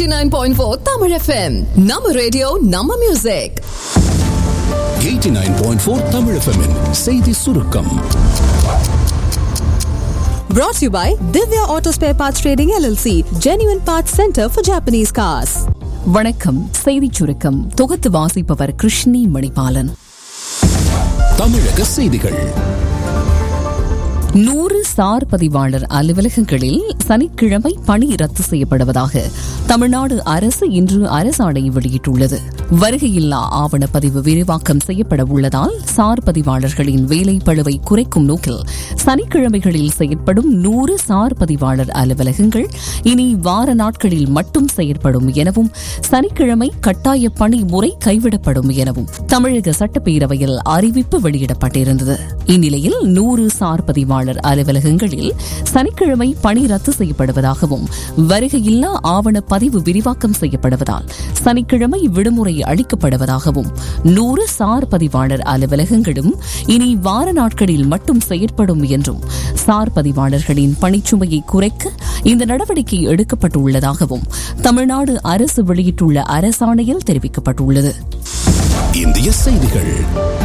89.4 Tamil FM. நம்ம radio நம்ம music 89.4 Tamil FM -இன் செய்தி சுருக்கம் Brought to you by Divya Auto Spare Parts Trading LLC, Genuine Parts Center for Japanese Cars. வணக்கம் செய்திச் சுருக்கம் தொகுத்து வாசிப்பவர் கிருஷ்ணி மணிபாலன் தமிழக செய்திகள் நூறு சார் பதிவாளர் அலுவலகங்களில் சனிக்கிழமை பணி ரத்து செய்யப்படுவதாக தமிழ்நாடு அரசு இன்று அரசாணை வெளியிட்டுள்ளது வருகையில்லா ஆவணப்பதிவு விரிவாக்கம் செய்யப்பட உள்ளதால் சார் பதிவாளர்களின் வேலை பழுவை குறைக்கும் நோக்கில் சனிக்கிழமைகளில் செயற்படும் நூறு சார் பதிவாளர் அலுவலகங்கள் இனி வார நாட்களில் மட்டும் செயற்படும் எனவும் சனிக்கிழமை கட்டாய பணி முறை கைவிடப்படும் எனவும் தமிழக சட்டப்பேரவையில் அறிவிப்பு வெளியிடப்பட்டிருந்தது இந்நிலையில் நூறு சார் பதிவாளர் அலுவலகங்களில் சனிக்கிழமை பணி ரத்து செய்யப்படுவதாகவும் வருகையில்லா ஆவண பதிவு விரிவாக்கம் செய்யப்படுவதால் சனிக்கிழமை விடுமுறை அளிக்கப்படுவதாகவும் நூறு சார் பதிவாளர் அலுவலகங்களும் இனி வார நாட்களில் மட்டும் செயற்படும் என்றும் சார் பதிவாளர்களின் பணிச்சுமையை குறைக்க இந்த நடவடிக்கை எடுக்கப்பட்டுள்ளதாகவும் தமிழ்நாடு அரசு வெளியிட்டுள்ள அரசாணையில் தெரிவிக்கப்பட்டுள்ளது இந்திய செய்திகள்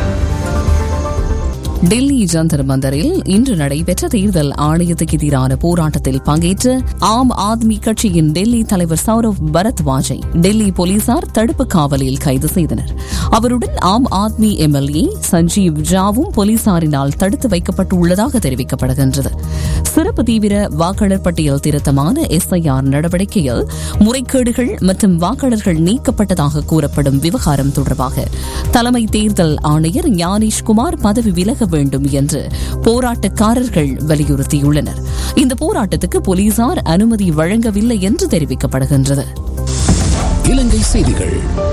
டெல்லி ஜந்தர் மந்தரில் இன்று நடைபெற்ற தேர்தல் ஆணையத்துக்கு எதிரான போராட்டத்தில் பங்கேற்ற ஆம் ஆத்மி கட்சியின் டெல்லி தலைவர் சௌரவ் பரத்வாஜை டெல்லி போலீசார் தடுப்பு காவலில் கைது செய்தனர் அவருடன் ஆம் ஆத்மி எம்எல்ஏ சஞ்சீவ் ஜாவும் போலீசாரினால் தடுத்து வைக்கப்பட்டுள்ளதாக தெரிவிக்கப்படுகின்றது சிறப்பு தீவிர வாக்காளர் பட்டியல் திருத்தமான எஸ்ஐஆர் நடவடிக்கையில் முறைகேடுகள் மற்றும் வாக்காளர்கள் நீக்கப்பட்டதாக கூறப்படும் விவகாரம் தொடர்பாக தலைமை தேர்தல் ஆணையர் ஞானேஷ்குமார் பதவி விலக வேண்டும் என்று போராட்டக்காரர்கள் வலியுறுத்தியுள்ளனர் இந்த போராட்டத்துக்கு போலீசார் அனுமதி வழங்கவில்லை என்று தெரிவிக்கப்படுகின்றது இலங்கை செய்திகள்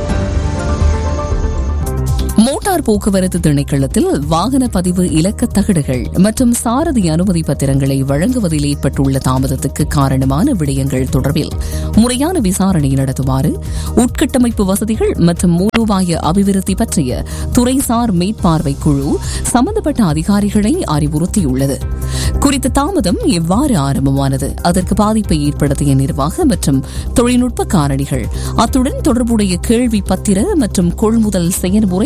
மோட்டார் போக்குவரத்து திணைக்களத்தில் வாகன பதிவு இலக்க தகடுகள் மற்றும் சாரதி அனுமதி பத்திரங்களை வழங்குவதில் ஏற்பட்டுள்ள தாமதத்துக்கு காரணமான விடயங்கள் தொடர்பில் முறையான விசாரணை நடத்துமாறு உட்கட்டமைப்பு வசதிகள் மற்றும் மூலோபாய அபிவிருத்தி பற்றிய துறைசார் மேற்பார்வை குழு சம்பந்தப்பட்ட அதிகாரிகளை அறிவுறுத்தியுள்ளது குறித்த தாமதம் எவ்வாறு ஆரம்பமானது அதற்கு பாதிப்பை ஏற்படுத்திய நிர்வாக மற்றும் தொழில்நுட்ப காரணிகள் அத்துடன் தொடர்புடைய கேள்வி பத்திர மற்றும் கொள்முதல் செயல்முறை